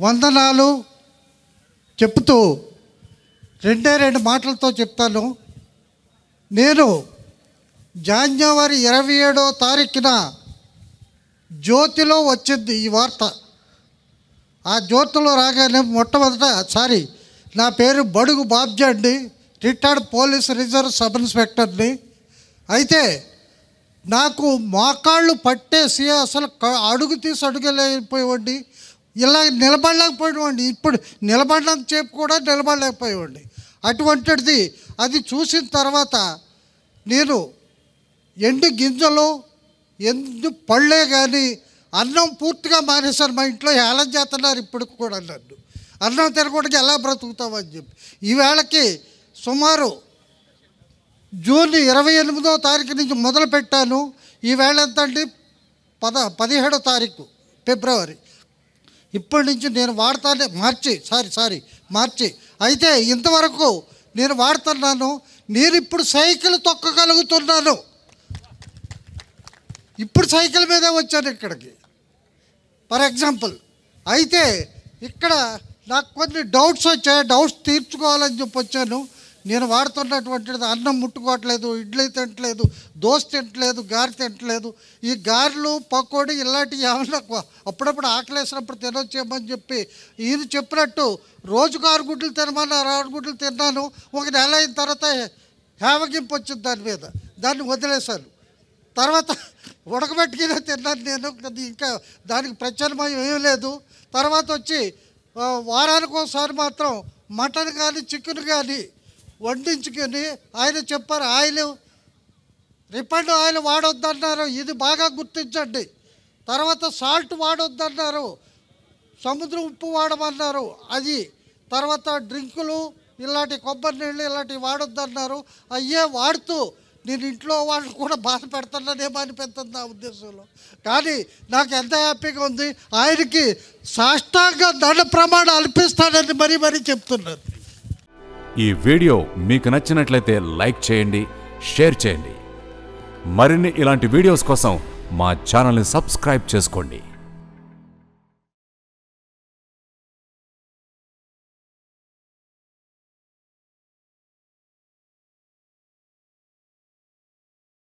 వందనాలు చెప్తూ రెండే రెండు మాటలతో చెప్తాను నేను జాన్యువరి ఇరవై ఏడో తారీఖున జ్యోతిలో వచ్చింది ఈ వార్త ఆ జ్యోతిలో రాగానే మొట్టమొదట సారీ నా పేరు బడుగు బాబ్జీ అండి రిటైర్డ్ పోలీస్ రిజర్వ్ సబ్ ఇన్స్పెక్టర్ని అయితే నాకు మోకాళ్ళు పట్టేసి అసలు క- అడుగు తీసి అడుగలేకపోయేవాడిని ఇలా నిలబడలేకపోయేవాడిని ఇప్పుడు నిలబడడం చేపు కూడా నిలబడలేకపోయేవాడిని అటువంటిది అది చూసిన తర్వాత నేను ఎండు గింజలు ఎండు పళ్ళే కానీ అన్నం పూర్తిగా మానేశాను మా ఇంట్లో ఏలం చేస్తున్నారు ఇప్పుడు కూడా నన్ను అన్నం తినకుండా ఎలా బ్రతుకుతామని చెప్పి ఈవేళకి సుమారు జూన్ ఇరవై ఎనిమిదో తారీఖు నుంచి మొదలు పెట్టాను ఈవేళ ఎంత అండి పద పదిహేడో తారీఖు ఫిబ్రవరి ఇప్పటి నుంచి నేను వాడతానే మార్చి సారీ సారీ మార్చి అయితే ఇంతవరకు నేను వాడుతున్నాను నేను ఇప్పుడు సైకిల్ తొక్కగలుగుతున్నాను ఇప్పుడు సైకిల్ మీదే వచ్చాను ఇక్కడికి ఫర్ ఎగ్జాంపుల్ అయితే ఇక్కడ నాకు కొన్ని డౌట్స్ వచ్చాయి డౌట్స్ తీర్చుకోవాలని చెప్పి వచ్చాను నేను వాడుతున్నటువంటిది అన్నం ముట్టుకోవట్లేదు ఇడ్లీ తింటలేదు దోశ తింటలేదు గారి తింటలేదు ఈ గారెలు పకోడీ ఇలాంటివి ఏమన్నా కొ- అప్పుడప్పుడు ఆకలేసినప్పుడు తినొచ్చేమని చెప్పి ఈయన చెప్పినట్టు రోజుకు ఆరు గుడ్లు తినమన్నారు ఆరు గుడ్లు తిన్నాను ఒక నెల అయిన తర్వాత హేవగింపు వచ్చింది దాని మీద దాన్ని వదిలేశాను తర్వాత ఉడకబెట్టుకునే తిన్నాను నేను అది ఇంకా దానికి ప్రత్యామ్నాయం ఏమీ లేదు తర్వాత వచ్చి ఆ, వారానికి ఒకసారి మాత్రం మటన్ కానీ చికెన్ కానీ వండించుకొని ఆయన చెప్పారు ఆయిల్ రిఫండ్ ఆయిల్ వాడొద్దన్నారు ఇది బాగా గుర్తించండి తర్వాత సాల్ట్ వాడొద్దన్నారు సముద్ర ఉప్పు వాడమన్నారు అది తర్వాత డ్రింకులు ఇలాంటి కొబ్బరి నీళ్ళు ఇలాంటివి వాడొద్దన్నారు అయ్యే వాడుతూ నేను ఇంట్లో వాళ్ళు కూడా బాధ పెడుతున్నానేమో అనిపిస్తుంది నా ఉద్దేశంలో కానీ నాకు ఎంత హ్యాపీగా ఉంది ఆయనకి సాష్టాంగ దండ ప్రమాణం అల్పిస్తానని మరీ మరీ చెప్తున్నాను ఈ వీడియో మీకు నచ్చినట్లయితే లైక్ చేయండి షేర్ చేయండి మరిన్ని ఇలాంటి వీడియోస్ కోసం మా ఛానల్ని సబ్స్క్రైబ్ చేసుకోండి